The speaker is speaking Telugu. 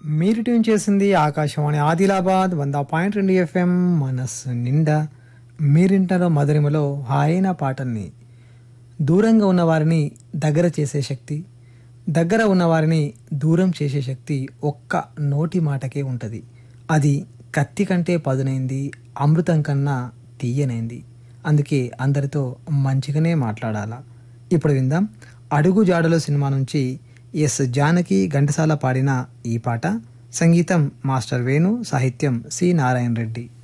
మీరు ట్యూన్ చేసింది ఆకాశవాణి ఆదిలాబాద్ వంద పాయింట్ రెండు ఎఫ్ఎం మనస్సు నిండా మీరింటారో మధురిమలో హాయిన పాటల్ని దూరంగా ఉన్న వారిని దగ్గర చేసే శక్తి దగ్గర ఉన్న వారిని దూరం చేసే శక్తి ఒక్క నోటి మాటకే ఉంటుంది అది కత్తి కంటే పదునైంది అమృతం కన్నా తీయనైంది అందుకే అందరితో మంచిగానే మాట్లాడాలా ఇప్పుడు విందాం అడుగు జాడలో సినిమా నుంచి ఎస్ జానకి ఘంటసాల పాడిన ఈ పాట సంగీతం మాస్టర్ వేణు సాహిత్యం సి నారాయణ రెడ్డి